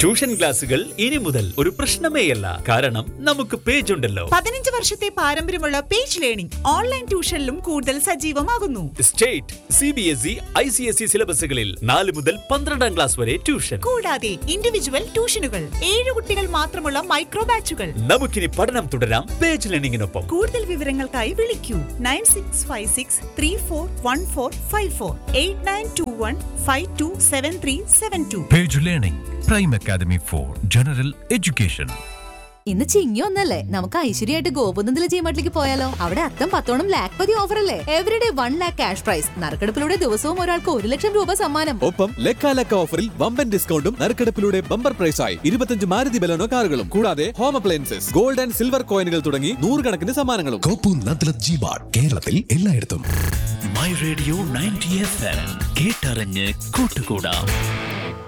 tuition ക്ലാസുകൾ ഇനി മുതൽ ഒരു പ്രശ്നമേയല്ല കാരണം നമുക്ക് പേജ് ഉണ്ടല്ലോ പതിനഞ്ച് വർഷത്തെ പാരമ്പര്യമുള്ള പേജ് ലേണിംഗ് ഓൺലൈൻ ട്യൂഷനിലും കൂടുതൽ സജീവമാകുന്നു state C B S E I C S E സിലബസുകളിൽ നാല് മുതൽ പന്ത്രണ്ടാം ക്ലാസ് വരെ ട്യൂഷൻ കൂടാതെ ഇൻഡിവിജ്വൽ ട്യൂഷനുകൾ ഏഴ് കുട്ടികൾ മാത്രമുള്ള മൈക്രോ ബാച്ചുകൾ നമുക്കിനി പഠനം തുടരാം പേജ് ലേണിംഗിനൊപ്പം കൂടുതൽ വിവരങ്ങൾക്കായി വിളിക്കൂ nine six five six three four one four five four eight nine two one five two seven three seven two page learning prime academy for general education ഇന്ന് ചിങ്ങി ഒന്നല്ലേ നമുക്ക് ഐശ്വര്യമായിട്ട് ഗോപുനന്ദിലെ ജീമാട്ടിലേക്ക് പോയാലോ അവിടെ അത്തം പത്തോണം ലാക്ക് പതി ഓഫർ അല്ലേ everyday one lakh cash prize നറുക്കെടുപ്പിലൂടെ ദിവസവും ഒരാൾക്ക് ഒരു ലക്ഷം രൂപ സമ്മാനം ഒപ്പം ലെക്കാലക്ക ഓഫറിൽ വമ്പൻ ഡിസ്കൗണ്ടും നറുക്കെടുപ്പിലൂടെ ബമ്പർ പ്രൈസായി ഇരുപത്തഞ്ച് മാരുതി ബലനോ കാറുകളും കൂടാതെ home appliances gold and silver കോയിനുകൾ തുടങ്ങി നൂറുകണക്കിന് സമ്മാനങ്ങളും കോപ്പു നദ്ലത് ജിബാഡ് കേരളത്തിൽ എല്ലായിടത്തും my radio ninety F M കേട്ടറിഞ്ഞ് കൂട്ടുകൂടാം